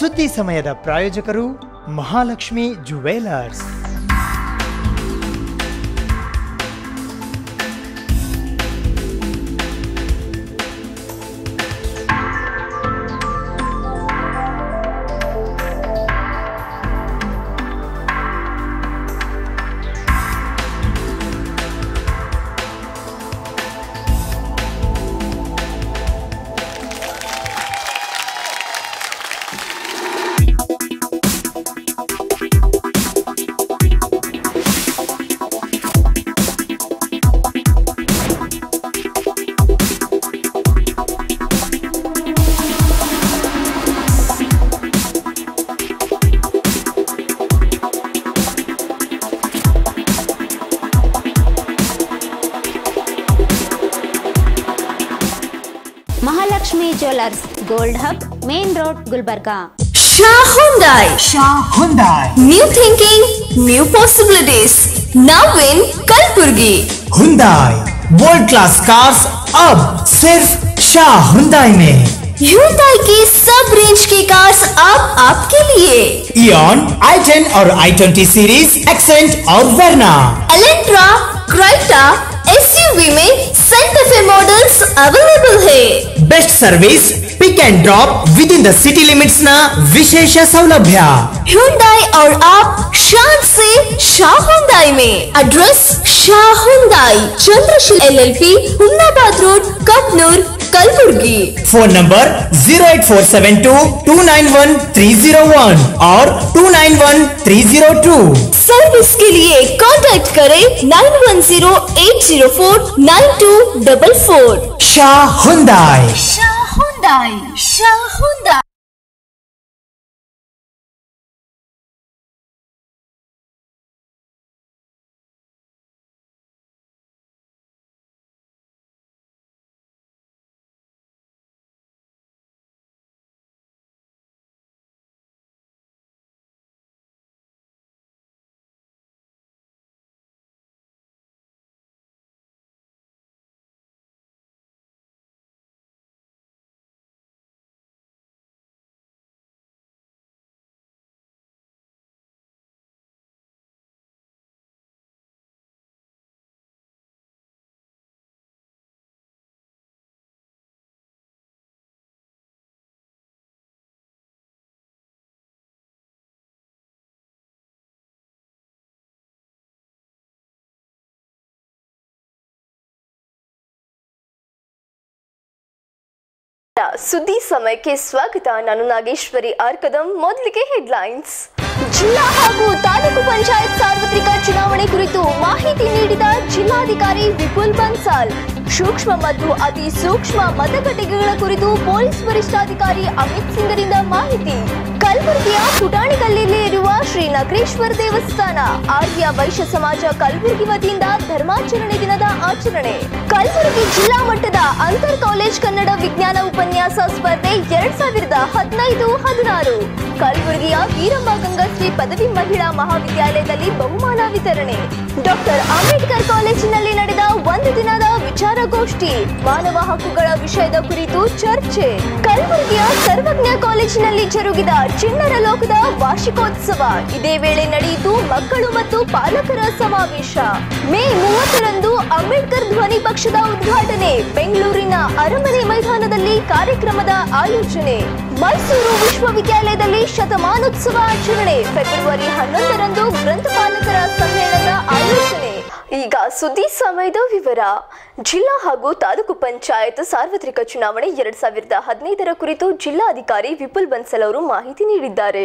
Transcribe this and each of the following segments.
ಸುದ್ದಿ ಸಮಯದ ಪ್ರಾಯೋಜಕರು Mahalakshmi jewellers Mahalakshmi jewellers gold hub main road Gulbarga Shah Hyundai. Shah Hyundai. New thinking, new possibilities. Now in Kalburgi. Hyundai. World class cars अब सिर्फ Shah Hyundai में Hyundai की सब रेंज की कार्स अब आपके लिए Eon, i10 और i20 सीरीज एक्सेंट और वर्ना एलेंट्रा क्राइटा एसयूवी में सेंटा फे मॉडल्स अवेलेबल है best service pick and drop with in the city limits ನ ವಿಶೇಷ ಸೌಲಭ್ಯ Hyundai और आप शान से शाह Hyundai में address Shah Hyundai Chandrasheel LLP Humnabad road Kapnoor Kalburgi phone number zero eight four seven two two nine one three zero one और two nine one three zero two service के लिए कांटेक्ट करें nine one zero eight zero four nine two double four Shah Hyundai. Shah Hyundai Shah Hyundai ಸುದ್ದಿ ಸಮಯಕ್ಕೆ ಸ್ವಾಗತ ನಾನು ನಾಗೇಶ್ವರಿ ಆರ್ಕದಂ ಮೊದಲಿಗೆ headlines ಜಿಲ್ಲಾ ಹಾಗೂ ತಾಲೂಕು ಪಂಚಾಯತ್ ಸಾರ್ವತ್ರಿಕ ಚುನಾವಣೆ ಕುರಿತು ಮಾಹಿತಿ ನೀಡಿದ ಜಿಲ್ಲಾಧಿಕಾರಿ ವಿಪುಲ್ ಬನ್ಸಾಲ್ ಸೂಕ್ಷ್ಮ ಮತ್ತು ಅತಿ ಸೂಕ್ಷ್ಮ ಮತಗಟ್ಟೆಗಳ ಕುರಿತು ಪೊಲೀಸ್ ವರಿಷ್ಠಾಧಿಕಾರಿ ಅಮಿತ್ ಸಿಂಗರಿಂದ ಮಾಹಿತಿ ಕಲಬುರಗಿಯ ಪುಟಾಣಿಕಲ್ಲಿಯಲ್ಲಿ ಇರುವ ಶ್ರೀ ನಗರೇಶ್ವರ ದೇವಸ್ಥಾನ ಆರ್ಯ ವೈಶ್ಯ ಸಮಾಜ ಕಲಬುರಗಿ ವತಿಯಿಂದ ಧರ್ಮಾಚರಣೆ ದಿನದ ಆಚರಣೆ ಕಲಬುರಗಿ ಜಿಲ್ಲಾ ಮಟ್ಟದ ಅಂತರ್ ಕಾಲೇಜ್ ಕನ್ನಡ ವಿಜ್ಞಾನ ಉಪನ್ಯಾಸ ಸ್ಪರ್ಧೆ ಎರಡ್ ಸಾವಿರದ ಹದಿನೈದು ಹದಿನಾರು ಕಲಬುರಗಿಯ ವೀರಮ್ಮ ಗಂಗಾಶ್ರೀ ಪದವಿ ಮಹಿಳಾ ಮಹಾವಿದ್ಯಾಲಯದಲ್ಲಿ ಬಹುಮಾನ ವಿತರಣೆ ಡಾಕ್ಟರ್ ಅಂಬೇಡ್ಕರ್ ಕಾಲೇಜಿನಲ್ಲಿ ನಡೆದ ಒಂದು ದಿನದ ವಿಚಾರಗೋಷ್ಠಿ ಮಾನವ ಹಕ್ಕುಗಳ ವಿಷಯದ ಕುರಿತು ಚರ್ಚೆ ಕಲಬುರಗಿಯ ಸರ್ವಜ್ಞ ಕಾಲೇಜಿನಲ್ಲಿ ಜರುಗಿದ ಚಿಣ್ಣರ ಲೋಕದ ವಾರ್ಷಿಕೋತ್ಸವ ಇದೇ ವೇಳೆ ನಡೆಯಿತು ಮಕ್ಕಳು ಮತ್ತು ಪಾಲಕರ ಸಮಾವೇಶ ಮೇ ಮೂವತ್ತರಂದು ಅಂಬೇಡ್ಕರ್ ಧ್ವನಿ ಪಕ್ಷದ ಉದ್ಘಾಟನೆ ಬೆಂಗಳೂರಿನ ಅರಮನೆ ಮೈದಾನದಲ್ಲಿ ಕಾರ್ಯಕ್ರಮದ ಆಯೋಜನೆ ಮೈಸೂರು ವಿಶ್ವವಿದ್ಯಾಲಯದಲ್ಲಿ ಶತಮಾನೋತ್ಸವ ಆಚರಣೆ ಫೆಬ್ರವರಿ ಹನ್ನೊಂದರಂದು ಗ್ರಂಥಪಾಲಕರ ಸಮ್ಮೇಳನದ ಆಯೋಜನೆ ಈಗ ಸುದ್ದಿ ಸಮಯದ ವಿವರ ಜಿಲ್ಲಾ ಹಾಗೂ ತಾಲೂಕು ಪಂಚಾಯತ್ ಸಾರ್ವತ್ರಿಕ ಚುನಾವಣೆ ಎರಡ್ ಸಾವಿರದ ಹದಿನೈದರ ಕುರಿತು ಜಿಲ್ಲಾಧಿಕಾರಿ ವಿಪುಲ್ ಬನ್ಸಲ್ ಅವರು ಮಾಹಿತಿ ನೀಡಿದ್ದಾರೆ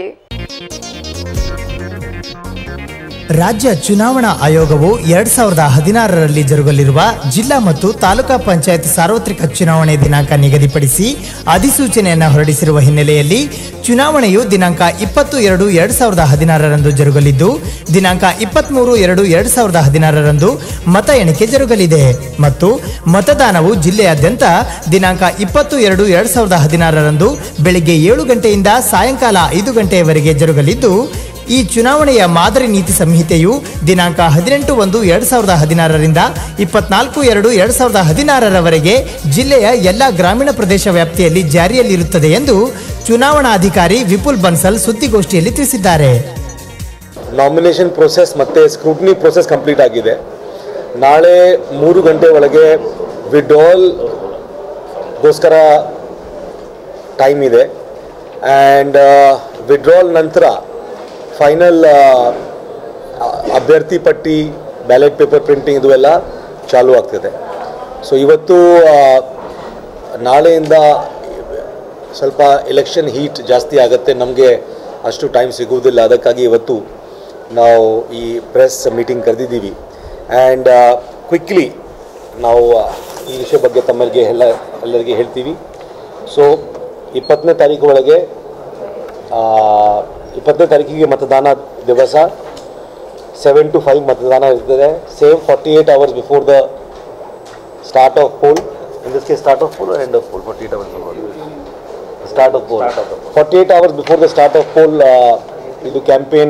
ರಾಜ್ಯ ಚುನಾವಣಾ ಆಯೋಗವು ಎರಡ್ ಸಾವಿರದ ಹದಿನಾರರಲ್ಲಿ ಜರುಗಲಿರುವ ಜಿಲ್ಲಾ ಮತ್ತು ತಾಲೂಕಾ ಪಂಚಾಯತ್ ಸಾರ್ವತ್ರಿಕ ಚುನಾವಣೆ ದಿನಾಂಕ ನಿಗದಿಪಡಿಸಿ ಅಧಿಸೂಚನೆಯನ್ನು ಹೊರಡಿಸಿರುವ ಹಿನ್ನೆಲೆಯಲ್ಲಿ ಚುನಾವಣೆಯು ದಿನಾಂಕ ಇಪ್ಪತ್ತು ಎರಡು ಎರಡ್ ಸಾವಿರದ ಹದಿನಾರರಂದು ಜರುಗಲಿದ್ದು ದಿನಾಂಕ ಇಪ್ಪತ್ಮೂರು ಎರಡು ಎರಡ್ ಸಾವಿರದ ಹದಿನಾರರಂದು ಮತ ಎಣಿಕೆ ಜರುಗಲಿದೆ ಮತ್ತು ಮತದಾನವು ಜಿಲ್ಲೆಯಾದ್ಯಂತ ದಿನಾಂಕ ಇಪ್ಪತ್ತು ಎರಡು ಎರಡ್ ಸಾವಿರದ ಹದಿನಾರರಂದು ಬೆಳಿಗ್ಗೆ ಏಳು ಗಂಟೆಯಿಂದ ಸಾಯಂಕಾಲ ಐದು ಗಂಟೆಯವರೆಗೆ ಜರುಗಲಿದ್ದು ಈ ಚುನಾವಣೆಯ ಮಾದರಿ ನೀತಿ ಸಂಹಿತೆಯು ದಿನಾಂಕ ಹದಿನೆಂಟು ಒಂದು ಎರಡ್ ಸಾವಿರದ ಹದಿನಾರರಿಂದ ಇಪ್ಪತ್ನಾಲ್ಕು ಎರಡು ಎರಡ್ ಸಾವಿರದ ಹದಿನಾರರವರೆಗೆ ಜಿಲ್ಲೆಯ ಎಲ್ಲ ಗ್ರಾಮೀಣ ಪ್ರದೇಶ ವ್ಯಾಪ್ತಿಯಲ್ಲಿ ಜಾರಿಯಲ್ಲಿರುತ್ತದೆ ಎಂದು ಚುನಾವಣಾಧಿಕಾರಿ ವಿಪುಲ್ ಬನ್ಸಲ್ ಸುದ್ದಿಗೋಷ್ಠಿಯಲ್ಲಿ ತಿಳಿಸಿದ್ದಾರೆ ನಾಮಿನೇಷನ್ ಪ್ರೊಸೆಸ್ ಮತ್ತು ಸ್ಕ್ರೂಟ್ನಿ ಪ್ರೊಸೆಸ್ ಕಂಪ್ಲೀಟ್ ಆಗಿದೆ ನಾಳೆ ಮೂರು ಗಂಟೆ ಒಳಗೆ ವಿಡ್ರಾಲ್ಗೋಸ್ಕರ ಟೈಮ್ ಇದೆ ಆ್ಯಂಡ್ ವಿಡ್ರಾಲ್ ನಂತರ ಫೈನಲ್ ಅಭ್ಯರ್ಥಿ ಪಟ್ಟಿ ಬ್ಯಾಲೆಟ್ ಪೇಪರ್ ಪ್ರಿಂಟಿಂಗ್ ಇದು ಎಲ್ಲ ಚಾಲೂ ಆಗ್ತಿದೆ ಸೊ ಇವತ್ತು ಆ, ನಾಳೆಯಿಂದ ಸ್ವಲ್ಪ ಎಲೆಕ್ಷನ್ ಹೀಟ್ ಜಾಸ್ತಿ ಆಗುತ್ತೆ ನಮಗೆ ಅಷ್ಟು ಟೈಮ್ ಸಿಗುವುದಿಲ್ಲ ಅದಕ್ಕಾಗಿ ಇವತ್ತು ನಾವು ಈ ಪ್ರೆಸ್ ಮೀಟಿಂಗ್ ಕರೆದಿದ್ದೀವಿ ಆ್ಯಂಡ್ ಕ್ವಿಕ್ಲಿ ನಾವು ಈ ವಿಷಯ ಬಗ್ಗೆ ತಮ್ಮರಿಗೆ ಎಲ್ಲ ಎಲ್ಲರಿಗೆ ಹೇಳ್ತೀವಿ ಸೊ ಇಪ್ಪತ್ತನೇ ತಾರೀಕು ಒಳಗೆ ಆ, ಇಪ್ಪತ್ತನೇ ತಾರೀಕಿಗೆ ಮತದಾನ ದಿವಸ ಸೆವೆನ್ ಟು ಫೈವ್ ಮತದಾನ ಇರ್ತದೆ same forty eight hours before the start of poll in this case start of poll end of poll forty eight hours start of poll forty eight hours before the start of poll ಇದು campaign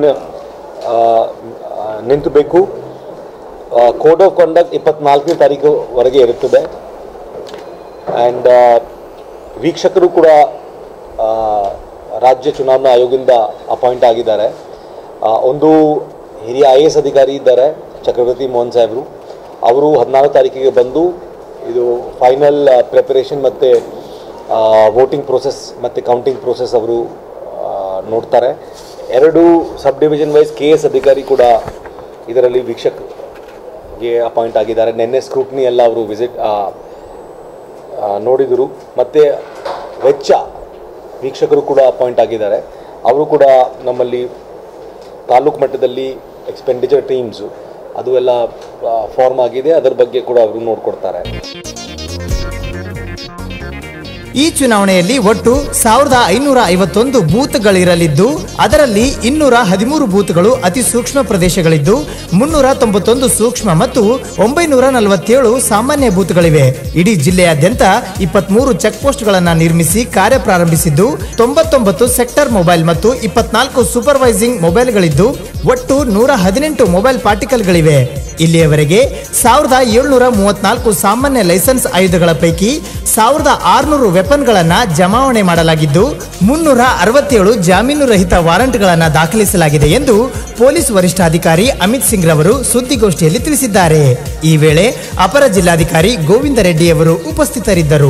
ನಿಂತಬೇಕು code of conduct ಇಪ್ಪತ್ನಾಲ್ಕನೇ ತಾರೀಕುವರೆಗೆ ಇರುತ್ತದೆ and ವೀಕ್ಷಕರು ಕೂಡ ಆ, ರಾಜ್ಯ ಚುನಾವಣಾ ಆಯೋಗದಿಂದ ಅಪಾಯಿಂಟ್ ಆಗಿದ್ದಾರೆ ಆ, ಒಂದು ಹಿರಿಯ ಐ ಎ ಎಸ್ ಅಧಿಕಾರಿ ಇದ್ದಾರೆ ಚಕ್ರವರ್ತಿ ಮೋಹನ್ ಸಾಹೇಬರು ಅವರು ಹದಿನಾರು ತಾರೀಕಿಗೆ ಬಂದು ಇದು ಫೈನಲ್ ಪ್ರಿಪರೇಷನ್ ಮತ್ತು ವೋಟಿಂಗ್ ಪ್ರೋಸೆಸ್ ಮತ್ತು ಕೌಂಟಿಂಗ್ ಪ್ರೋಸೆಸ್ ಅವರು ಆ, ನೋಡ್ತಾರೆ ಎರಡು sub division wise K S ಅಧಿಕಾರಿ ಕೂಡ ಇದರಲ್ಲಿ ವೀಕ್ಷಕಗೆ ಅಪಾಯಿಂಟ್ ಆಗಿದ್ದಾರೆ ನಿನ್ನೆ ಸ್ಕ್ರೂಟ್ನಿ ಎಲ್ಲ ಅವರು ವಿಸಿಟ್ ನೋಡಿದರು ಮತ್ತು ವೆಚ್ಚ ವೀಕ್ಷಕರು ಕೂಡ ಅಪಾಯಿಂಟ್ ಆಗಿದ್ದಾರೆ ಅವರು ಕೂಡ ನಮ್ಮಲ್ಲಿ ತಾಲೂಕು ಮಟ್ಟದಲ್ಲಿ ಎಕ್ಸ್ಪೆಂಡಿಚರ್ ಟೀಮ್ಸು ಅದು ಎಲ್ಲ ಫಾರ್ಮ್ ಆಗಿದೆ ಅದರ ಬಗ್ಗೆ ಕೂಡ ಅವರು ನೋಡ್ಕೊಡ್ತಾರೆ ಈ ಚುನಾವಣೆಯಲ್ಲಿ ಒಟ್ಟು ಸಾವಿರದ ಐನೂರ ಐವತ್ತೊಂದು ಬೂತ್ಗಳಿರಲಿದ್ದು ಅದರಲ್ಲಿ ಇನ್ನೂರ ಹದಿಮೂರು ಬೂತ್ಗಳು ಅತಿ ಸೂಕ್ಷ್ಮ ಪ್ರದೇಶಗಳಿದ್ದು ಮುನ್ನೂರ ತೊಂಬತ್ತೊಂದು ಸೂಕ್ಷ್ಮ ಮತ್ತು ಒಂಬೈನೂರ ನಲವತ್ತೇಳು ಸಾಮಾನ್ಯ ಬೂತ್ಗಳಿವೆ ಇಡೀ ಜಿಲ್ಲೆಯಾದ್ಯಂತ ಇಪ್ಪತ್ಮೂರು ಚೆಕ್ ಪೋಸ್ಟ್ಗಳನ್ನು ನಿರ್ಮಿಸಿ ಕಾರ್ಯ ಪ್ರಾರಂಭಿಸಿದ್ದು ತೊಂಬತ್ತೊಂಬತ್ತು ಸೆಕ್ಟರ್ ಮೊಬೈಲ್ ಮತ್ತು ಇಪ್ಪತ್ನಾಲ್ಕು ಸೂಪರ್ವೈಸಿಂಗ್ ಮೊಬೈಲ್ಗಳಿದ್ದು ಒಟ್ಟು ನೂರ ಹದಿನೆಂಟು ಮೊಬೈಲ್ ಪಾರ್ಟಿಕಲ್ಗಳಿವೆ ಇಲ್ಲಿಯವರೆಗೆ ಸಾವಿರದ ಏಳ್ನೂರ ಮೂವತ್ನಾಲ್ಕು ಸಾಮಾನ್ಯ ಲೈಸೆನ್ಸ್ ಆಯುಧಗಳ ಪೈಕಿ ಸಾವಿರದ ಆರುನೂರು ವೆಪನ್ಗಳನ್ನ ಜಮಾವಣೆ ಮಾಡಲಾಗಿದ್ದು ಮುನ್ನೂರ ಅರವತ್ತೇಳು ಜಾಮೀನು ರಹಿತ ವಾರಂಟ್ಗಳನ್ನ ದಾಖಲಿಸಲಾಗಿದೆ ಎಂದು ಪೊಲೀಸ್ ವರಿಷ್ಠಾಧಿಕಾರಿ ಅಮಿತ್ ಸಿಂಗ್ ರವರು ಸುದ್ದಿಗೋಷ್ಠಿಯಲ್ಲಿ ತಿಳಿಸಿದ್ದಾರೆ ಈ ವೇಳೆ ಅಪರ ಜಿಲ್ಲಾಧಿಕಾರಿ ಗೋವಿಂದ ರೆಡ್ಡಿಯವರು ಉಪಸ್ಥಿತರಿದ್ದರು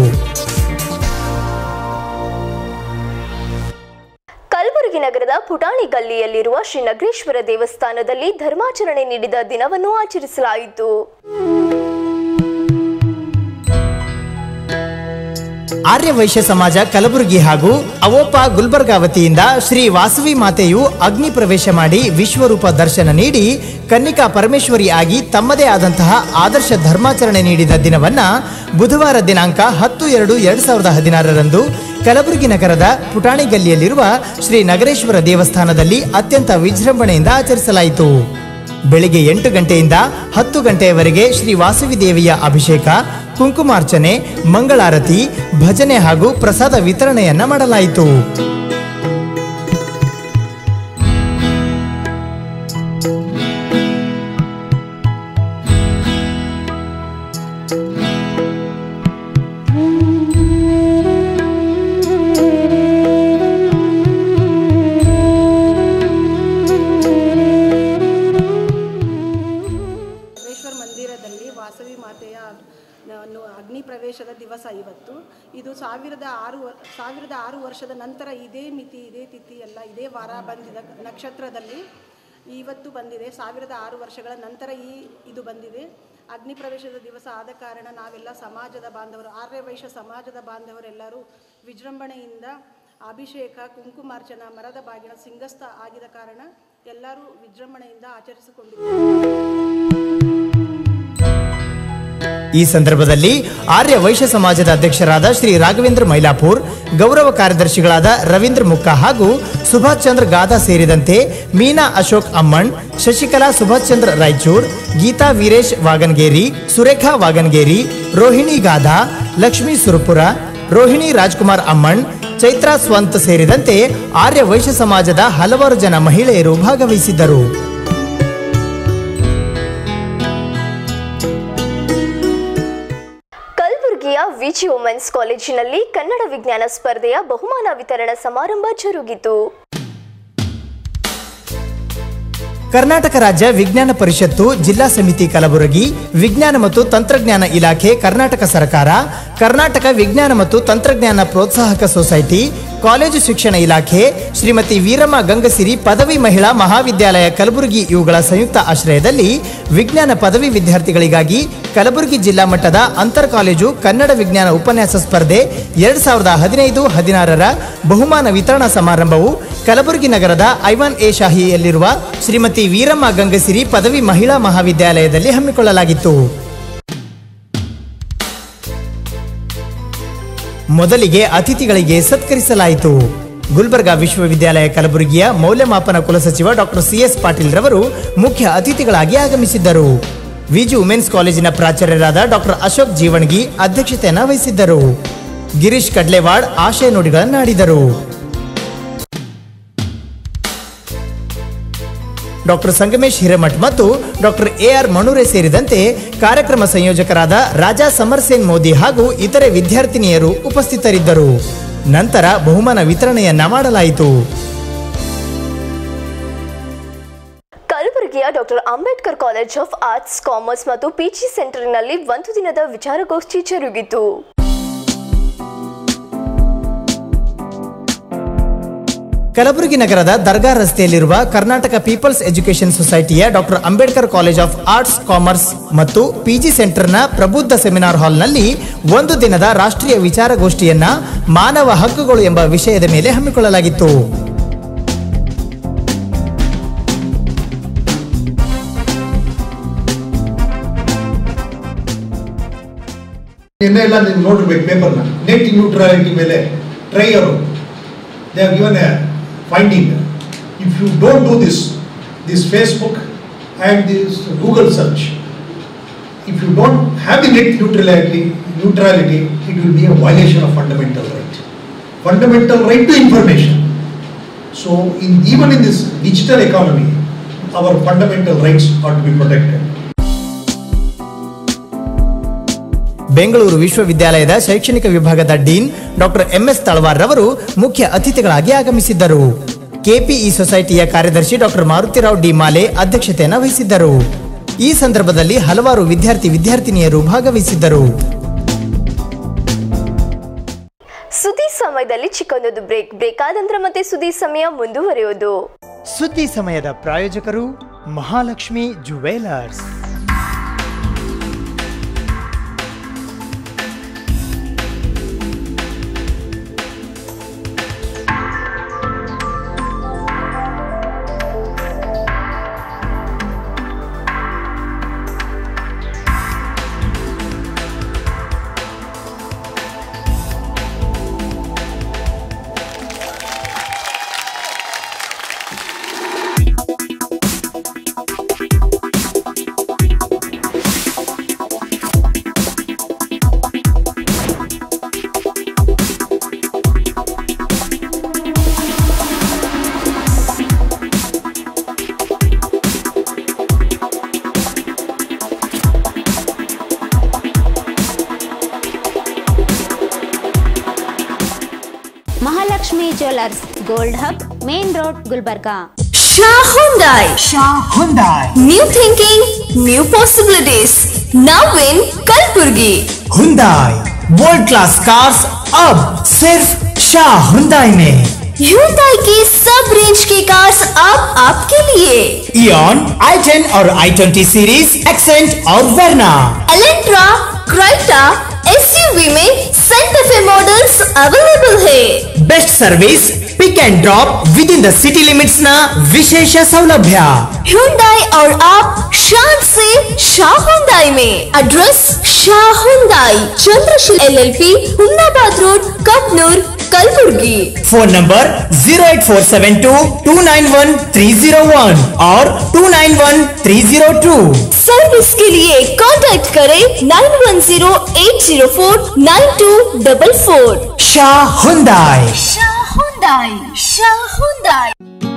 ಕಲಬುರಗಿ ನಗರದ ಪುಟಾಣಿ ಗಲ್ಲಿಯಲ್ಲಿರುವ ಶ್ರೀ ನಗರೇಶ್ವರ ದೇವಸ್ಥಾನದಲ್ಲಿ ಧರ್ಮಾಚರಣೆ ನೀಡಿದ ದಿನವನ್ನು ಆಚರಿಸಲಾಯಿತು ಆರ್ಯ ವೈಶ್ಯ ಸಮಾಜ ಕಲಬುರಗಿ ಹಾಗೂ ಅವೋಪ ಗುಲ್ಬರ್ಗಾ ವತಿಯಿಂದ ಶ್ರೀ ವಾಸವಿ ಮಾತೆಯು ಅಗ್ನಿ ಪ್ರವೇಶ ಮಾಡಿ ವಿಶ್ವರೂಪ ದರ್ಶನ ನೀಡಿ ಕನ್ನಿಕಾ ಪರಮೇಶ್ವರಿ ಆಗಿ ತಮ್ಮದೇ ಆದಂತಹ ಆದರ್ಶ ಧರ್ಮಾಚರಣೆ ನೀಡಿದ ದಿನವನ್ನ ಬುಧವಾರ ದಿನಾಂಕ ಹತ್ತು ಎರಡು ಎರಡ್ ಸಾವಿರದ ಹದಿನಾರರಂದು ಕಲಬುರಗಿ ನಗರದ ಪುಟಾಣಿ ಗಲ್ಲಿಯಲ್ಲಿರುವ ಶ್ರೀ ನಗರೇಶ್ವರ ದೇವಸ್ಥಾನದಲ್ಲಿ ಅತ್ಯಂತ ವಿಜೃಂಭಣೆಯಿಂದ ಆಚರಿಸಲಾಯಿತು ಬೆಳಿಗ್ಗೆ ಎಂಟು ಗಂಟೆಯಿಂದ ಹತ್ತು ಗಂಟೆಯವರೆಗೆ ಶ್ರೀ ವಾಸವಿ ದೇವಿಯ ಅಭಿಷೇಕ ಕುಂಕುಮಾರ್ಚನೆ ಮಂಗಳಾರತಿ ಭಜನೆ ಹಾಗೂ ಪ್ರಸಾದ ವಿತರಣೆಯನ್ನ ಮಾಡಲಾಯಿತು ಬಸವೇಶ್ವರ ಮಂದಿರದಲ್ಲಿ ವಾಸವಿ ಮಾತೆಯ ನ- ಅಗ್ನಿ ಪ್ರವೇಶದ ದಿವಸ ಇವತ್ತು ಇದು ಸಾವಿರದ ಆರು ವರ್- ಸಾವಿರದ ಆರು ವರ್ಷದ ನಂತರ ಇದೇ ಮಿತಿ ಇದೇ ತಿಥಿ ಎಲ್ಲ ಇದೇ ವಾರ ಬಂದಿದ ನಕ್ಷತ್ರದಲ್ಲಿ ಇವತ್ತು ಬಂದಿದೆ ಸಾವಿರದ ಆರು ವರ್ಷಗಳ ನಂತರ ಈ ಇದು ಬಂದಿದೆ ಅಗ್ನಿ ಪ್ರವೇಶದ ದಿವಸ ಆದ ಕಾರಣ ನಾವೆಲ್ಲ ಸಮಾಜದ ಬಾಂಧವರು ಆರ್ಯ ವೈಶ್ಯ ಸಮಾಜದ ಬಾಂಧವರೆಲ್ಲರೂ ವಿಜೃಂಭಣೆಯಿಂದ ಅಭಿಷೇಕ ಕುಂಕುಮಾರ್ಚನ ಮರದ ಬಾಗಿನ ಸಿಂಗಸ್ಥ ಆಗಿದ ಕಾರಣ ಎಲ್ಲರೂ ವಿಜೃಂಭಣೆಯಿಂದ ಆಚರಿಸಿಕೊಂಡಿದ್ದಾರೆ ಈ ಸಂದರ್ಭದಲ್ಲಿ ಆರ್ಯ ವೈಶ್ಯ ಸಮಾಜದ ಅಧ್ಯಕ್ಷರಾದ ಶ್ರೀ ರಾಘವೇಂದ್ರ ಮೈಲಾಪುರ್ ಗೌರವ ಕಾರ್ಯದರ್ಶಿಗಳಾದ ರವೀಂದ್ರ ಮುಕ್ಕ ಹಾಗೂ ಸುಭಾಷ್ ಚಂದ್ರ ಗಾದಾ ಸೇರಿದಂತೆ ಮೀನಾ ಅಶೋಕ್ ಅಮ್ಮಣ್ ಶಶಿಕಲಾ ಸುಭಾಷ್ ಚಂದ್ರ ರಾಯಚೂರ್ ಗೀತಾ ವೀರೇಶ್ ವಾಗನ್ಗೇರಿ ಸುರೇಖಾ ವಾಗನ್ಗೇರಿ ರೋಹಿಣಿ ಗಾಧಾ ಲಕ್ಷ್ಮೀ ಸುರಪುರ ರೋಹಿಣಿ ರಾಜ್ಕುಮಾರ್ ಅಮ್ಮಣ್ ಚೈತ್ರಾ ಸ್ವಂತ್ ಸೇರಿದಂತೆ ಆರ್ಯ ವೈಶ್ಯ ಸಮಾಜದ ಹಲವಾರು ಜನ ಮಹಿಳೆಯರು ಭಾಗವಹಿಸಿದ್ದರು ಕಲಬುರಗಿಯ ವಿಜಿ ವುಮೆನ್ಸ್ ಕಾಲೇಜಿನಲ್ಲಿ ಕನ್ನಡ ವಿಜ್ಞಾನ ಸ್ಪರ್ಧೆಯ ಬಹುಮಾನ ವಿತರಣಾ ಸಮಾರಂಭ ಜರುಗಿತು ಕರ್ನಾಟಕ ರಾಜ್ಯ ವಿಜ್ಞಾನ ಪರಿಷತ್ತು ಜಿಲ್ಲಾ ಸಮಿತಿ ಕಲಬುರಗಿ ವಿಜ್ಞಾನ ಮತ್ತು ತಂತ್ರಜ್ಞಾನ ಇಲಾಖೆ ಕರ್ನಾಟಕ ಸರ್ಕಾರ ಕರ್ನಾಟಕ ವಿಜ್ಞಾನ ಮತ್ತು ತಂತ್ರಜ್ಞಾನ ಪ್ರೋತ್ಸಾಹಕ ಸೊಸೈಟಿ ಕಾಲೇಜು ಶಿಕ್ಷಣ ಇಲಾಖೆ ಶ್ರೀಮತಿ ವೀರಮ್ಮ ಗಂಗಸಿರಿ ಪದವಿ ಮಹಿಳಾ ಮಹಾವಿದ್ಯಾಲಯ ಕಲಬುರಗಿ ಇವುಗಳ ಸಂಯುಕ್ತ ಆಶ್ರಯದಲ್ಲಿ ವಿಜ್ಞಾನ ಪದವಿ ವಿದ್ಯಾರ್ಥಿಗಳಿಗಾಗಿ ಕಲಬುರಗಿ ಜಿಲ್ಲಾ ಮಟ್ಟದ ಅಂತರ್ ಕಾಲೇಜು ಕನ್ನಡ ವಿಜ್ಞಾನ ಉಪನ್ಯಾಸ ಸ್ಪರ್ಧೆ ಎರಡ್ ಸಾವಿರದ ಹದಿನೈದು ಹದಿನಾರರ ಬಹುಮಾನ ವಿತರಣಾ ಸಮಾರಂಭವು ಕಲಬುರಗಿ ನಗರದ ಐವಾನ್ ಎ ಶಾಹಿಯಲ್ಲಿರುವ ಶ್ರೀಮತಿ ವೀರಮ್ಮ ಗಂಗಸಿರಿ ಪದವಿ ಮಹಿಳಾ ಮಹಾವಿದ್ಯಾಲಯದಲ್ಲಿ ಹಮ್ಮಿಕೊಳ್ಳಲಾಗಿತ್ತು ಮೊದಲಿಗೆ ಅತಿಥಿಗಳಿಗೆ ಸತ್ಕರಿಸಲಾಯಿತು ಗುಲ್ಬರ್ಗಾ ವಿಶ್ವವಿದ್ಯಾಲಯ ಕಲಬುರಗಿಯ ಮೌಲ್ಯಮಾಪನ ಕುಲಸಚಿವ ಡಾಕ್ಟರ್ ಸಿಎಸ್ ಪಾಟೀಲ್ ರವರು ಮುಖ್ಯ ಅತಿಥಿಗಳಾಗಿ ಆಗಮಿಸಿದ್ದರು ವಿಜಿ ವುಮೆನ್ಸ್ ಕಾಲೇಜಿನ ಪ್ರಾಚಾರ್ಯರಾದ ಡಾಕ್ಟರ್ ಅಶೋಕ್ ಜೀವಣಗಿ ಅಧ್ಯಕ್ಷತೆಯನ್ನು ವಹಿಸಿದ್ದರು ಗಿರೀಶ್ ಕಡ್ಲೆವಾಡ್ ಆಶಯ ನುಡಿಗಳನ್ನಾಡಿದರು ಡಾಕ್ಟರ್ ಸಂಗಮೇಶ್ ಹಿರೇಮಠ್ ಮತ್ತು ಡಾಕ್ಟರ್ ಎ ಆರ್ ಮಣೂರೆ ಸೇರಿದಂತೆ ಕಾರ್ಯಕ್ರಮ ಸಂಯೋಜಕರಾದ ರಾಜಾ ಸಮರ್ಸೇನ್ ಮೋದಿ ಹಾಗೂ ಇತರೆ ವಿದ್ಯಾರ್ಥಿನಿಯರು ಉಪಸ್ಥಿತರಿದ್ದರು ನಂತರ ಬಹುಮಾನ ವಿತರಣೆಯನ್ನ ಮಾಡಲಾಯಿತು ಕಲಬುರಗಿಯ doctor Ambedkar college of arts commerce ಮತ್ತು ಪಿಜಿ ಸೆಂಟರ್ನಲ್ಲಿ ಒಂದು ದಿನದ ವಿಚಾರಗೋಷ್ಠಿ ಜರುಗಿತು ಕಲಬುರಗಿ ನಗರದ ದರ್ಗಾ ರಸ್ತೆಯಲ್ಲಿರುವ ಕರ್ನಾಟಕ ಪೀಪಲ್ಸ್ ಎಜುಕೇಷನ್ ಸೊಸೈಟಿಯ doctor Ambedkar college of arts commerce ಮತ್ತು ಪಿಜಿ ಸೆಂಟರ್ನ ಪ್ರಬುದ್ಧ ಸೆಮಿನಾರ್ ಹಾಲ್ನಲ್ಲಿ ಒಂದು ದಿನದ ರಾಷ್ಟ್ರೀಯ ವಿಚಾರಗೋಷ್ಠಿಯನ್ನ ಮಾನವ ಹಕ್ಕುಗಳು ಎಂಬ ವಿಷಯದ ಮೇಲೆ ಹಮ್ಮಿಕೊಳ್ಳಲಾಗಿತ್ತು ನಿನ್ನೆ ಎಲ್ಲ ನೀವು ನೋಡಿರ್ಬೇಕು ಪೇಪರ್ನ ನೆಟ್ ನ್ಯೂಟ್ರಾಲಿಟಿ ಮೇಲೆ ಟ್ರೈ ಅವರು they have given a finding if you don't do this this Facebook and this Google search if you don't have the net neutrality neutrality it will be a violation of fundamental right fundamental right to information so in even in this digital economy our fundamental rights are to be protected Bengaluru ವಿಶ್ವವಿದ್ಯಾಲಯದ ಶೈಕ್ಷಣಿಕ ವಿಭಾಗದ dean doctor MS Talawar ರವರು ಮುಖ್ಯ ಅತಿಥಿಗಳಾಗಿ ಆಗಮಿಸಿದ್ದರು ಕೆಪಿಇ ಸೊಸೈಟಿಯ ಕಾರ್ಯದರ್ಶಿ doctor Maruti Rao D ಮಾಲೆ ಅಧ್ಯಕ್ಷತೆಯನ್ನು ವಹಿಸಿದ್ದರು ಈ ಸಂದರ್ಭದಲ್ಲಿ ಹಲವಾರು ವಿದ್ಯಾರ್ಥಿ ವಿದ್ಯಾರ್ಥಿನಿಯರು ಭಾಗವಹಿಸಿದ್ದರು ಸುದ್ದಿ ಸಮಯದಲ್ಲಿ ಚಿಕ್ಕದೊಂದು ಬ್ರೇಕ್ ಬ್ರೇಕ್ ಆದ ನಂತರ ಮತ್ತೆ ಸುದ್ದಿ ಸಮಯ ಮುಂದುವರಿಯೋದು ಸುದ್ದಿ ಸಮಯದ ಪ್ರಾಯೋಜಕರು Mahalakshmi jewellers Mahalakshmi jewellers gold hub main road Gulbarga Shah Hyundai. New thinking, new possibilities. Now in Kalburgi. Hyundai world class cars अब सिर्फ शाह हुंदाई में Hyundai की सब रेंज की कार्स अब आपके लिए इयन आई टेन और आई ट्वेंटी सीरीज एक्सेंट और वर्ना एलेंट्रा क्राइटा एसयूवी में सेंटर फे मॉडल्स अवेलेबल है best service pick and drop with in the city limits ನ ವಿಶೇಷ ಸೌಲಭ್ಯ Hyundai और आप शान से शाह Hyundai में address Shah Hyundai Chandrasheel LLP Humnabad road Kapnoor Kalburgi phone number zero eight four seven two two nine one three zero one और two nine one three zero two service के लिए कांटेक्ट करें nine one zero eight zero four nine two double four Shah Hyundai Hyundai, Hyundai.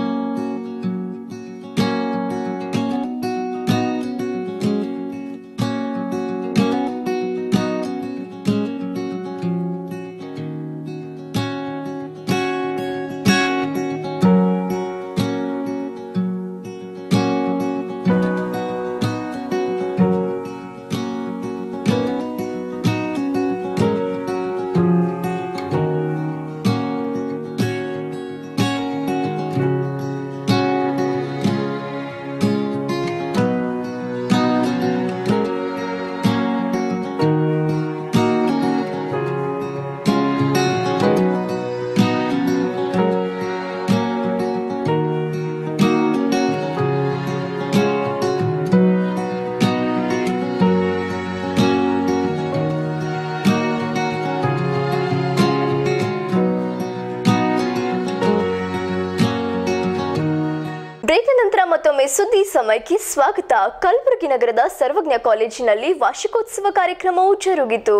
ಬ್ರೇಕ್ನ ನಂತರ ಮತ್ತೊಮ್ಮೆ ಸುದ್ದಿ ಸಮಯಕ್ಕೆ ಸ್ವಾಗತ ಕಲಬುರಗಿ ನಗರದ ಸರ್ವಜ್ಞ ಕಾಲೇಜಿನಲ್ಲಿ ವಾರ್ಷಿಕೋತ್ಸವ ಕಾರ್ಯಕ್ರಮವು ಜರುಗಿತು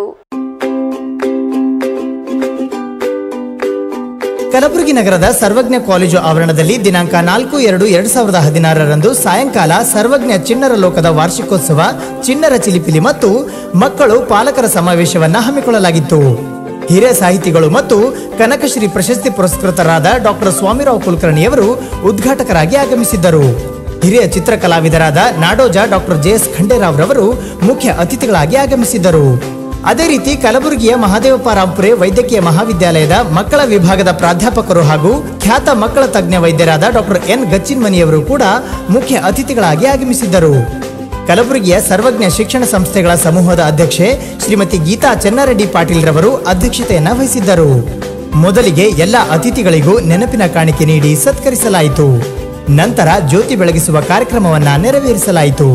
ಕಲಬುರಗಿ ನಗರದ ಸರ್ವಜ್ಞ ಕಾಲೇಜು ಆವರಣದಲ್ಲಿ ದಿನಾಂಕ ನಾಲ್ಕು ಎರಡು ಎರಡ್ ಸಾವಿರದ ಹದಿನಾರರಂದು ಸಾಯಂಕಾಲ ಸರ್ವಜ್ಞ ಚಿಣ್ಣರ ಲೋಕದ ವಾರ್ಷಿಕೋತ್ಸವ ಚಿಣ್ಣರ ಚಿಲಿಪಿಲಿ ಮತ್ತು ಮಕ್ಕಳು ಪಾಲಕರ ಸಮಾವೇಶವನ್ನ ಹಮ್ಮಿಕೊಳ್ಳಲಾಗಿತ್ತು ಹಿರಿಯ ಸಾಹಿತಿಗಳು ಮತ್ತು ಕನಕಶ್ರೀ ಪ್ರಶಸ್ತಿ ಪುರಸ್ಕೃತರಾದ ಡಾಕ್ಟರ್ ಸ್ವಾಮಿರಾವ್ ಕುಲಕರ್ಣಿಯವರು ಉದ್ಘಾಟಕರಾಗಿ ಆಗಮಿಸಿದ್ದರು ಹಿರಿಯ ಚಿತ್ರಕಲಾವಿದರಾದ ನಾಡೋಜ ಡಾಕ್ಟರ್ ಜೆ ಎಸ್ ಖಂಡೇರಾವ್ ರವರು ಮುಖ್ಯ ಅತಿಥಿಗಳಾಗಿ ಆಗಮಿಸಿದ್ದರು ಅದೇ ರೀತಿ ಕಲಬುರಗಿಯ ಮಹಾದೇವಪ್ಪ ರಾಂಪುರೆ ವೈದ್ಯಕೀಯ ಮಹಾವಿದ್ಯಾಲಯದ ಮಕ್ಕಳ ವಿಭಾಗದ ಪ್ರಾಧ್ಯಾಪಕರು ಹಾಗೂ ಖ್ಯಾತ ಮಕ್ಕಳ ತಜ್ಞ ವೈದ್ಯರಾದ ಡಾಕ್ಟರ್ ಎನ್ ಗಚ್ಚಿನ್ಮನಿಯವರು ಕೂಡ ಮುಖ್ಯ ಅತಿಥಿಗಳಾಗಿ ಆಗಮಿಸಿದ್ದರು ಕಲಬುರಗಿಯ ಸರ್ವಜ್ಞ ಶಿಕ್ಷಣ ಸಂಸ್ಥೆಗಳ ಸಮೂಹದ ಅಧ್ಯಕ್ಷೆ ಶ್ರೀಮತಿ ಗೀತಾ ಚೆನ್ನಾರೆಡ್ಡಿ ಪಾಟೀಲ್ ರವರು ಅಧ್ಯಕ್ಷತೆಯನ್ನ ವಹಿಸಿದ್ದರು ಮೊದಲಿಗೆ ಎಲ್ಲ ಅತಿಥಿಗಳಿಗೂ ನೆನಪಿನ ಕಾಣಿಕೆ ನೀಡಿ ಸತ್ಕರಿಸಲಾಯಿತು ನಂತರ ಜ್ಯೋತಿ ಬೆಳಗಿಸುವ ಕಾರ್ಯಕ್ರಮವನ್ನ ನೆರವೇರಿಸಲಾಯಿತು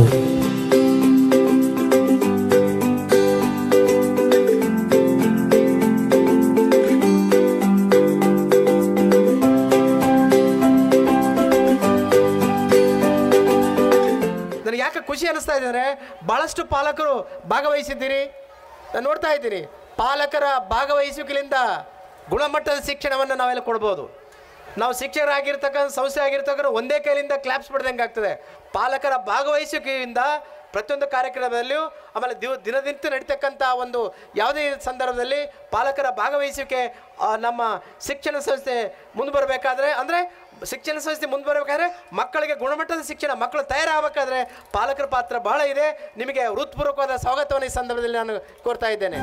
ನನಗೆ ಯಾಕೆ ಖುಷಿ ಅನಿಸ್ತಾ ಇದೆ ಅಂದರೆ ಭಾಳಷ್ಟು ಪಾಲಕರು ಭಾಗವಹಿಸಿದ್ದೀರಿ ನಾನು ನೋಡ್ತಾ ಇದ್ದೀನಿ ಪಾಲಕರ ಭಾಗವಹಿಸುವಿಕೆಯಿಂದ ಗುಣಮಟ್ಟದ ಶಿಕ್ಷಣವನ್ನು ನಾವೆಲ್ಲ ಕೊಡ್ಬೋದು ನಾವು ಶಿಕ್ಷಕರಾಗಿರ್ತಕ್ಕಂಥ ಸಂಸ್ಥೆ ಆಗಿರ್ತಕ್ಕಂಥ ಒಂದೇ ಕೈಲಿಂದ ಕ್ಲಾಪ್ಸ್ ಪಡೆದಂಗೆ ಆಗ್ತದೆ ಪಾಲಕರ ಭಾಗವಹಿಸುವಿಕೆಯಿಂದ ಪ್ರತಿಯೊಂದು ಕಾರ್ಯಕ್ರಮದಲ್ಲಿಯೂ ಆಮೇಲೆ ದಿವ ದಿನನಿತ್ಯ ನಡೀತಕ್ಕಂಥ ಒಂದು ಯಾವುದೇ ಸಂದರ್ಭದಲ್ಲಿ ಪಾಲಕರ ಭಾಗವಹಿಸುವಿಕೆ ಆ, ನಮ್ಮ ಶಿಕ್ಷಣ ಸಂಸ್ಥೆ ಮುಂದೆ ಬರಬೇಕಾದ್ರೆ ಅಂದರೆ ಶಿಕ್ಷಣ ಸಂಸ್ಥೆ ಮುಂದೆ ಬರಬೇಕಾದ್ರೆ ಮಕ್ಕಳಿಗೆ ಗುಣಮಟ್ಟದ ಶಿಕ್ಷಣ ಮಕ್ಕಳು ತಯಾರಾಗಬೇಕಾದ್ರೆ ಪಾಲಕರ ಪಾತ್ರ ಬಹಳ ಇದೆ ನಿಮಗೆ ಹೃತ್ಪೂರ್ವಕವಾದ ಸ್ವಾಗತವನ್ನು ಈ ಸಂದರ್ಭದಲ್ಲಿ ನಾನು ಕೋರ್ತಾ ಇದ್ದೇನೆ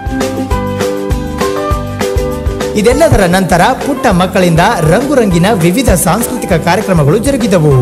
ಇದೆಲ್ಲದರ ನಂತರ ಪುಟ್ಟ ಮಕ್ಕಳಿಂದ ರಂಗುರಂಗಿನ ವಿವಿಧ ಸಾಂಸ್ಕೃತಿಕ ಕಾರ್ಯಕ್ರಮಗಳು ಜರುಗಿದವು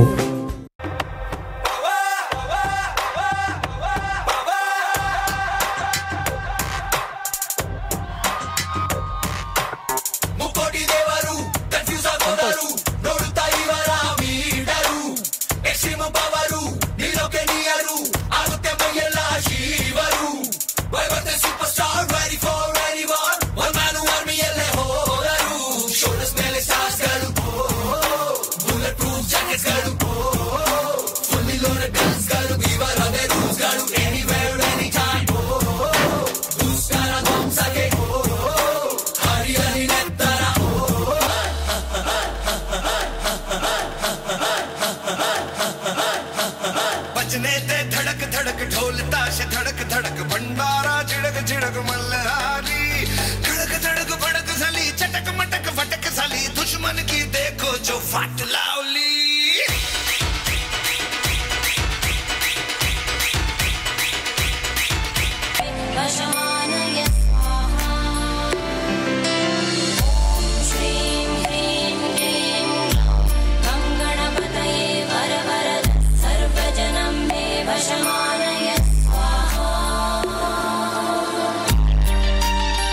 ಮುಕ್ಕೋಟಿ ದೇವರು ಕನ್ಫ್ಯೂಸ್ ಆಗೋದರು ನೋಡುತ್ತಾ ಇವರ ಮೀಡರು ಎಕ್ಸ್ಟ್ರೀಮ್ ಪವರು ನಿಲ್ಲೋಕೆ ನೀಯರು ಆಗುತ್ತೆ ಮೈಯೆಲ್ಲ ಶೀವರು ವೈವತ್ತೆ super star ready for ready war one man ಆರ್ಮಿಯಲ್ಲೇ ಹೋದರು ಶೋಲ್ಡರ್ಸ್ ಮೇಲೆ ಸ್ಟಾರ್ಸ್ಗಳು ಬುಲೆಟ್ ಪ್ರೂಫ್ ಜಾಕೆಟ್ಸ್ಗಳು ಫುಲ್ಲಿ ಲೋಡೆಡ್ ಗನ್ಸ್ಗಳು ಇವರ ಅದೇ ರೂಲ್ಸ್ಗಳು ಎನಿವೇರ್ ಎನಿ ಟೈಮ್ ದುಷ್ಕರ ಧ್ವಂಸಕ್ಕೆ ಹರಿಯಲಿ ನೆತ್ತರ बजने ते धड़क धड़क ढोल ताश धड़क धड़क भंडारा झिड़क झिड़क मल्हारी खड़क धड़क भड़क साली चटक मटक फटक साली दुश्मन की देखो जो फाट लावली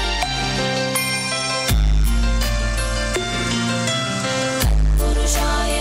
पुरुषाय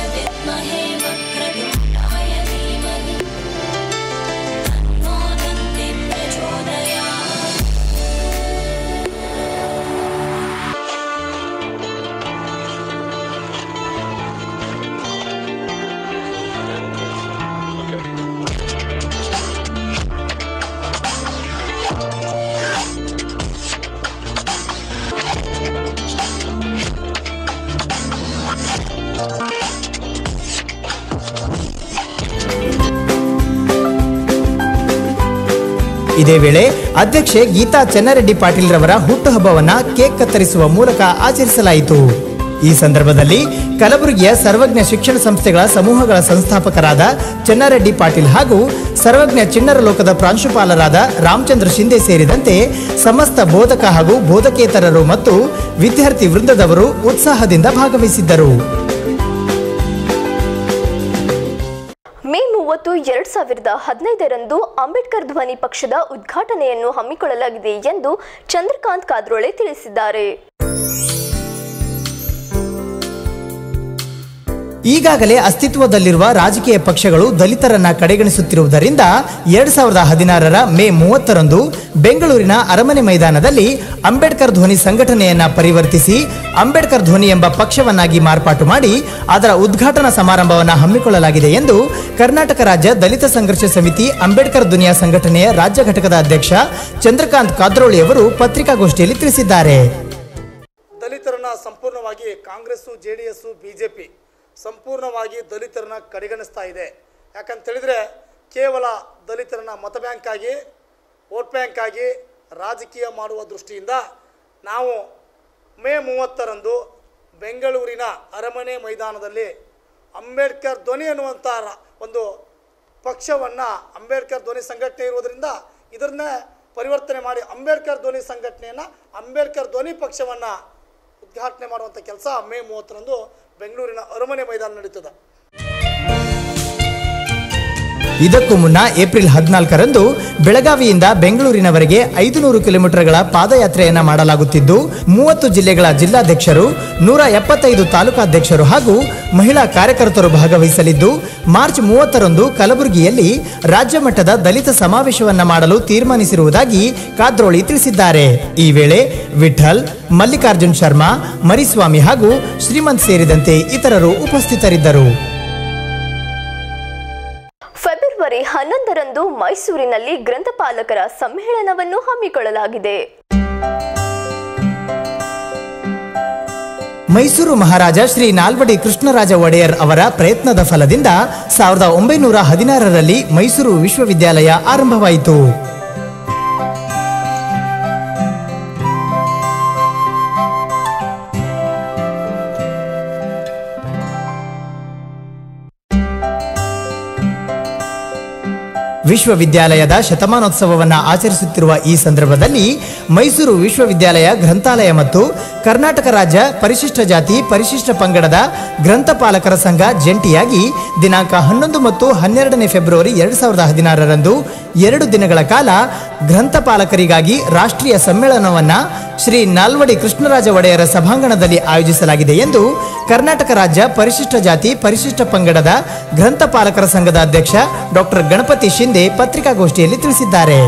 ಇದೇ ವೇಳೆ ಅಧ್ಯಕ್ಷೆ ಗೀತಾ ಚೆನ್ನರೆಡ್ಡಿ ಪಾಟೀಲ್ ರವರ ಹುಟ್ಟುಹಬ್ಬವನ್ನ ಕೇಕ್ ಕತ್ತರಿಸುವ ಮೂಲಕ ಆಚರಿಸಲಾಯಿತು ಈ ಸಂದರ್ಭದಲ್ಲಿ ಕಲಬುರಗಿಯ ಸರ್ವಜ್ಞ ಶಿಕ್ಷಣ ಸಂಸ್ಥೆಗಳ ಸಮೂಹಗಳ ಸಂಸ್ಥಾಪಕರಾದ ಚೆನ್ನಾರೆಡ್ಡಿ ಪಾಟೀಲ್ ಹಾಗೂ ಸರ್ವಜ್ಞ ಚಿಣ್ಣರ ಲೋಕದ ಪ್ರಾಂಶುಪಾಲರಾದ ರಾಮಚಂದ್ರ ಶಿಂದೆ ಸೇರಿದಂತೆ ಸಮಸ್ತ ಬೋಧಕ ಹಾಗೂ ಬೋಧಕೇತರರು ಮತ್ತು ವಿದ್ಯಾರ್ಥಿ ವೃಂದದವರು ಉತ್ಸಾಹದಿಂದ ಭಾಗವಹಿಸಿದ್ದರು ಮೇ ಮೂವತ್ತು ಎರಡ್ ಸಾವಿರದ ಹದಿನೈದರಂದು ಅಂಬೇಡ್ಕರ್ ಧ್ವನಿ ಪಕ್ಷದ ಉದ್ಘಾಟನೆಯನ್ನು ಹಮ್ಮಿಕೊಳ್ಳಲಾಗಿದೆ ಎಂದು ಚಂದ್ರಕಾಂತ್ ಕಾದ್ರೋಳೆ ತಿಳಿಸಿದ್ದಾರೆ ಈಗಾಗಲೇ ಅಸ್ತಿತ್ವದಲ್ಲಿರುವ ರಾಜಕೀಯ ಪಕ್ಷಗಳು ದಲಿತರನ್ನ ಕಡೆಗಣಿಸುತ್ತಿರುವುದರಿಂದ ಎರಡ್ ಸಾವಿರದ ಹದಿನಾರರ ಮೇ ಮೂವತ್ತರಂದು ಬೆಂಗಳೂರಿನ ಅರಮನೆ ಮೈದಾನದಲ್ಲಿ ಅಂಬೇಡ್ಕರ್ ಧ್ವನಿ ಸಂಘಟನೆಯನ್ನ ಪರಿವರ್ತಿಸಿ ಅಂಬೇಡ್ಕರ್ ಧ್ವನಿ ಎಂಬ ಪಕ್ಷವನ್ನಾಗಿ ಮಾರ್ಪಾಟು ಮಾಡಿ ಅದರ ಉದ್ಘಾಟನಾ ಸಮಾರಂಭವನ್ನು ಹಮ್ಮಿಕೊಳ್ಳಲಾಗಿದೆ ಎಂದು ಕರ್ನಾಟಕ ರಾಜ್ಯ ದಲಿತ ಸಂಘರ್ಷ ಸಮಿತಿ ಅಂಬೇಡ್ಕರ್ ಧ್ವನಿಯ ಸಂಘಟನೆಯ ರಾಜ್ಯ ಘಟಕದ ಅಧ್ಯಕ್ಷ ಚಂದ್ರಕಾಂತ್ ಕಾದ್ರೋಳಿ ಅವರು ಪತ್ರಿಕಾಗೋಷ್ಠಿಯಲ್ಲಿ ತಿಳಿಸಿದ್ದಾರೆ ದಲಿತರನ್ನ ಸಂಪೂರ್ಣವಾಗಿ Congress J D S B J P ಸಂಪೂರ್ಣವಾಗಿ ದಲಿತರನ್ನ ಕಡೆಗಣಿಸ್ತಾ ಇದೆ ಯಾಕಂತ ಹೇಳಿದ್ರೆ ಕೇವಲ ದಲಿತರನ್ನ ಮತ ಬ್ಯಾಂಕ್ ಆಗಿ ವೋಟ್ ಬ್ಯಾಂಕ್ ಆಗಿ ರಾಜಕೀಯ ಮಾಡುವ ದೃಷ್ಟಿಯಿಂದ ನಾವು ಮೇ ಮೂವತ್ತರಂದು ಬೆಂಗಳೂರಿನ ಅರಮನೆ ಮೈದಾನದಲ್ಲಿ ಅಂಬೇಡ್ಕರ್ ಧ್ವನಿ ಅನ್ನುವಂಥ ರ- ಒಂದು ಪಕ್ಷವನ್ನು ಅಂಬೇಡ್ಕರ್ ಧ್ವನಿ ಸಂಘಟನೆ ಇರುವುದರಿಂದ ಇದನ್ನೇ ಪರಿವರ್ತನೆ ಮಾಡಿ ಅಂಬೇಡ್ಕರ್ ಧ್ವನಿ ಸಂಘಟನೆಯನ್ನು ಅಂಬೇಡ್ಕರ್ ಧ್ವನಿ ಪಕ್ಷವನ್ನು ಉದ್ಘಾಟನೆ ಮಾಡುವಂಥ ಕೆಲಸ ಮೇ ಮೂವತ್ತರಂದು ಬೆಂಗಳೂರಿನ ಅರಮನೆ ಮೈದಾನ ನಡೀತದೆ ಇದಕ್ಕೂ ಮುನ್ನ ಏಪ್ರಿಲ್ ಹದಿನಾಲ್ಕರಂದು ಬೆಳಗಾವಿಯಿಂದ ಬೆಂಗಳೂರಿನವರೆಗೆ ಐದು ನೂರು ಕಿಲೋಮೀಟರ್ಗಳ ಪಾದಯಾತ್ರೆಯನ್ನ ಮಾಡಲಾಗುತ್ತಿದ್ದು ಮೂವತ್ತು ಜಿಲ್ಲೆಗಳ ಜಿಲ್ಲಾಧ್ಯಕ್ಷರು ನೂರ ಎಪ್ಪತ್ತೈದು ತಾಲೂಕಾಧ್ಯಕ್ಷರು ಹಾಗೂ ಮಹಿಳಾ ಕಾರ್ಯಕರ್ತರು ಭಾಗವಹಿಸಲಿದ್ದು ಮಾರ್ಚ್ ಮೂವತ್ತರಂದು ಕಲಬುರಗಿಯಲ್ಲಿ ರಾಜ್ಯ ಮಟ್ಟದ ದಲಿತ ಸಮಾವೇಶವನ್ನ ಮಾಡಲು ತೀರ್ಮಾನಿಸಿರುವುದಾಗಿ ಕಾದ್ರೋಳಿ ತಿಳಿಸಿದ್ದಾರೆ ಈ ವೇಳೆ ವಿಠಲ್ ಮಲ್ಲಿಕಾರ್ಜುನ್ ಶರ್ಮಾ ಮರಿಸ್ವಾಮಿ ಹಾಗೂ ಶ್ರೀಮಂತ್ ಸೇರಿದಂತೆ ಇತರರು ಉಪಸ್ಥಿತರಿದ್ದರು ಫೆಬ್ರವರಿ ಹನ್ನೊಂದರಂದು ಮೈಸೂರಿನಲ್ಲಿ ಗ್ರಂಥಪಾಲಕರ ಸಮ್ಮೇಳನವನ್ನು ಹಮ್ಮಿಕೊಳ್ಳಲಾಗಿದೆ ಮೈಸೂರು ಮಹಾರಾಜ ಶ್ರೀ ನಾಲ್ವಡಿ ಕೃಷ್ಣರಾಜ ಒಡೆಯರ್ ಅವರ ಪ್ರಯತ್ನದ ಫಲದಿಂದ ಸಾವಿರದ ಒಂಬೈನೂರ ಹದಿನಾರರಲ್ಲಿ ಮೈಸೂರು ವಿಶ್ವವಿದ್ಯಾಲಯ ಆರಂಭವಾಯಿತು ವಿಶ್ವವಿದ್ಯಾಲಯದ ಶತಮಾನೋತ್ಸವವನ್ನು ಆಚರಿಸುತ್ತಿರುವ ಈ ಸಂದರ್ಭದಲ್ಲಿ ಮೈಸೂರು ವಿಶ್ವವಿದ್ಯಾಲಯ ಗ್ರಂಥಾಲಯ ಮತ್ತು ಕರ್ನಾಟಕ ರಾಜ್ಯ ಪರಿಶಿಷ್ಟ ಜಾತಿ ಪರಿಶಿಷ್ಟ ಪಂಗಡದ ಗ್ರಂಥಪಾಲಕರ ಸಂಘ ಜಂಟಿಯಾಗಿ ದಿನಾಂಕ ಹನ್ನೊಂದು ಮತ್ತು ಹನ್ನೆರಡನೇ ಫೆಬ್ರವರಿ ಎರಡು ಸಾವಿರದ ಹದಿನಾರರಂದು ಎರಡು ದಿನಗಳ ಕಾಲ ಗ್ರಂಥಪಾಲಕರಿಗಾಗಿ ರಾಷ್ಟ್ರೀಯ ಸಮ್ಮೇಳನವನ್ನ ಶ್ರೀ ನಾಲ್ವಡಿ ಕೃಷ್ಣರಾಜ ಒಡೆಯರ ಸಭಾಂಗಣದಲ್ಲಿ ಆಯೋಜಿಸಲಾಗಿದೆ ಎಂದು ಕರ್ನಾಟಕ ರಾಜ್ಯ ಪರಿಶಿಷ್ಟ ಜಾತಿ ಪರಿಶಿಷ್ಟ ಪಂಗಡದ ಗ್ರಂಥಪಾಲಕರ ಸಂಘದ ಅಧ್ಯಕ್ಷ ಡಾಕ್ಟರ್ ಗಣಪತಿ ಶಿಂದೆ ಪತ್ರಿಕಾಗೋಷ್ಠಿಯಲ್ಲಿ ತಿಳಿಸಿದ್ದಾರೆ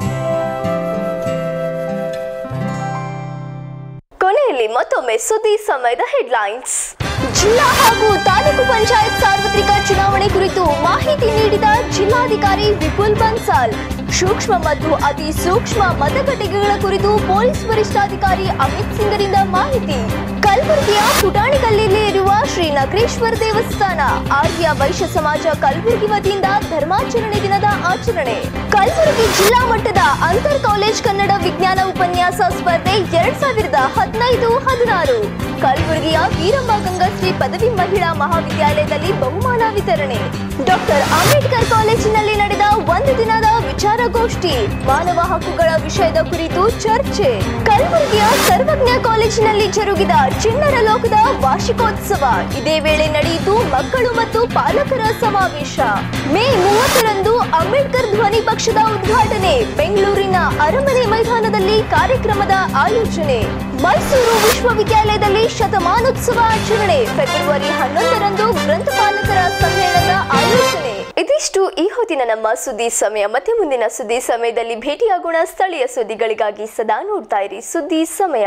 ಕೊನೆಯಲ್ಲಿ ಮತ್ತೊಮ್ಮೆ ಸುದ್ದಿ ಸಮಯದ ಹೆಡ್ಲೈನ್ಸ್ ಜಿಲ್ಲಾ ಹಾಗೂ ತಾಲೂಕು ಪಂಚಾಯತ್ ಸಾರ್ವತ್ರಿಕ ಚುನಾವಣೆ ಕುರಿತು ಮಾಹಿತಿ ನೀಡಿದ ಜಿಲ್ಲಾಧಿಕಾರಿ ವಿಪುಲ್ ಬನ್ಸಾಲ್ ಸೂಕ್ಷ್ಮ ಮತ್ತು ಅತಿ ಸೂಕ್ಷ್ಮ ಮತಗಟ್ಟೆಗಳ ಕುರಿತು ಪೊಲೀಸ್ ವರಿಷ್ಠಾಧಿಕಾರಿ ಅಮಿತ್ ಸಿಂಗರಿಂದ ಮಾಹಿತಿ ಕಲಬುರಗಿಯ ಪುಟಾಣಿಕಲ್ಲಿಯಲ್ಲಿ ಇರುವ ಶ್ರೀ ನಗರೇಶ್ವರ ದೇವಸ್ಥಾನ ಆರ್ಯ ವೈಶ್ಯ ಸಮಾಜ ಕಲಬುರಗಿ ವತಿಯಿಂದ ಧರ್ಮಾಚರಣೆ ದಿನದ ಆಚರಣೆ ಕಲಬುರಗಿ ಜಿಲ್ಲಾ ಮಟ್ಟದ ಅಂತರ್ ಕಾಲೇಜ್ ಕನ್ನಡ ವಿಜ್ಞಾನ ಉಪನ್ಯಾಸ ಸ್ಪರ್ಧೆ ಎರಡ್ ಸಾವಿರದ ಹದಿನೈದು ಹದಿನಾರು ಕಲಬುರಗಿಯ ವೀರಮ್ಮ ಗಂಗಾಶ್ರೀ ಪದವಿ ಮಹಿಳಾ ಮಹಾವಿದ್ಯಾಲಯದಲ್ಲಿ ಬಹುಮಾನ ವಿತರಣೆ ಡಾಕ್ಟರ್ ಅಂಬೇಡ್ಕರ್ ಕಾಲೇಜಿನಲ್ಲಿ ನಡೆದ ಒಂದು ದಿನದ ವಿಚಾರಗೋಷ್ಠಿ ಮಾನವ ಹಕ್ಕುಗಳ ವಿಷಯದ ಕುರಿತು ಚರ್ಚೆ ಕಲಬುರಗಿಯ ಸರ್ವಜ್ಞ ಕಾಲೇಜಿನಲ್ಲಿ ಜರುಗಿದ ಚಿಣ್ಣರ ಲೋಕದ ವಾರ್ಷಿಕೋತ್ಸವ ಇದೇ ವೇಳೆ ನಡೆಯಿತು ಮಕ್ಕಳು ಮತ್ತು ಪಾಲಕರ ಸಮಾವೇಶ ಮೇ ಮೂವತ್ತರಂದು ಅಂಬೇಡ್ಕರ್ ಧ್ವನಿ ಪಕ್ಷದ ಉದ್ಘಾಟನೆ ಬೆಂಗಳೂರಿನ ಅರಮನೆ ಮೈದಾನದಲ್ಲಿ ಕಾರ್ಯಕ್ರಮದ ಆಯೋಜನೆ ಮೈಸೂರು ವಿಶ್ವವಿದ್ಯಾಲಯದಲ್ಲಿ ಶತಮಾನೋತ್ಸವ ಆಚರಣೆ ಫೆಬ್ರವರಿ ಹನ್ನೊಂದರಂದು ಗ್ರಂಥಪಾಲಕರ ಸಮ್ಮೇಳನದ ಆಯೋಜನೆ ಇದಿಷ್ಟು ಈ ಹೊತ್ತಿನ ನಮ್ಮ ಸುದ್ದಿ ಸಮಯ ಮತ್ತೆ ಮುಂದಿನ ಸುದ್ದಿ ಸಮಯದಲ್ಲಿ ಭೇಟಿಯಾಗೋಣ ಸ್ಥಳೀಯ ಸುದ್ದಿಗಳಿಗಾಗಿ ಸದಾ ನೋಡ್ತಾ ಇರಿ ಸುದ್ದಿ ಸಮಯ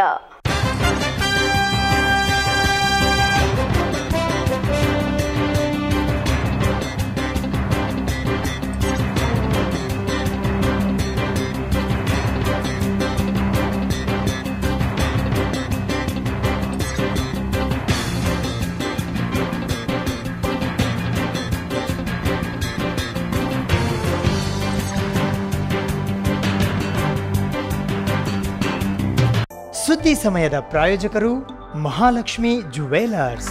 ಪ್ರತಿ ಸಮಯದ ಪ್ರಾಯೋಜಕರು Mahalakshmi jewellers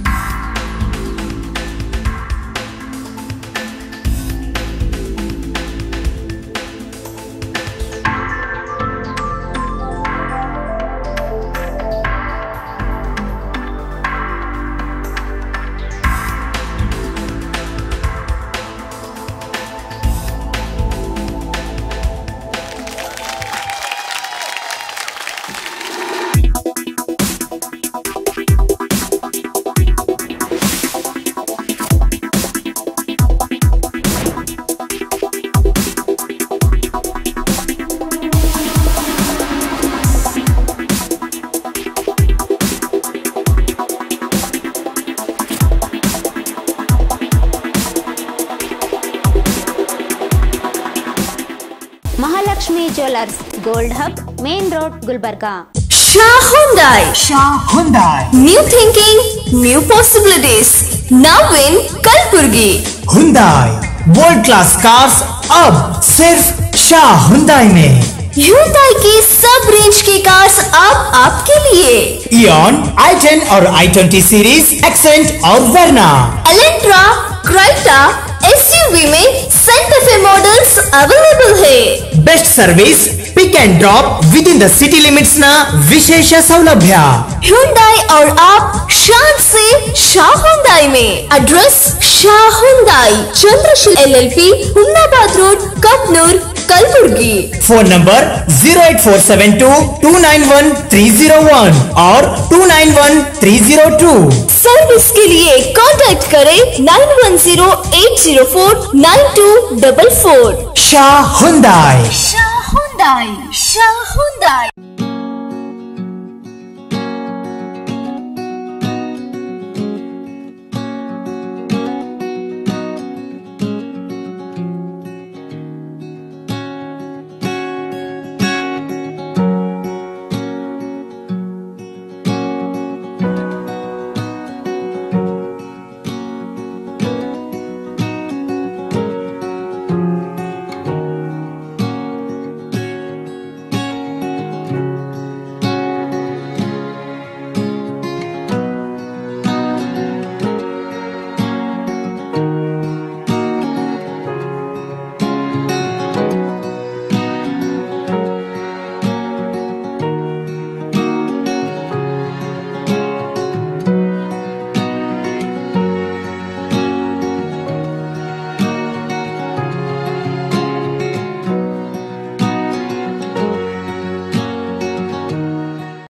Mahalakshmi jewellers gold hub main road Gulbarga Shah Hyundai. Shah Hyundai. New thinking, new possibilities. Now in Kalburgi. Hyundai. World class cars अब सिर्फ शाह हुंदाई में Hyundai की सब रेंज की कार्स अब आपके लिए इयन आई टेन और आई ट्वेंटी सीरीज एक्सेंट और वर्ना एलेंट्रा क्राइटा एसयूवी में सेंटर फे मॉडल्स अवेलेबल है best service pick and drop with in the city limits ನ ವಿಶೇಷ ಸೌಲಭ್ಯ Hyundai और आप शान से शाह Hyundai में address Shah Hyundai Chandrasheel LLP Humnabad road Kapnoor Kalburgi phone number zero eight four seven two two nine one three zero one और two nine one three zero two service के लिए कांटेक्ट करें nine one zero eight zero four nine two double four Shah Hyundai Shah Hyundai Shah Hyundai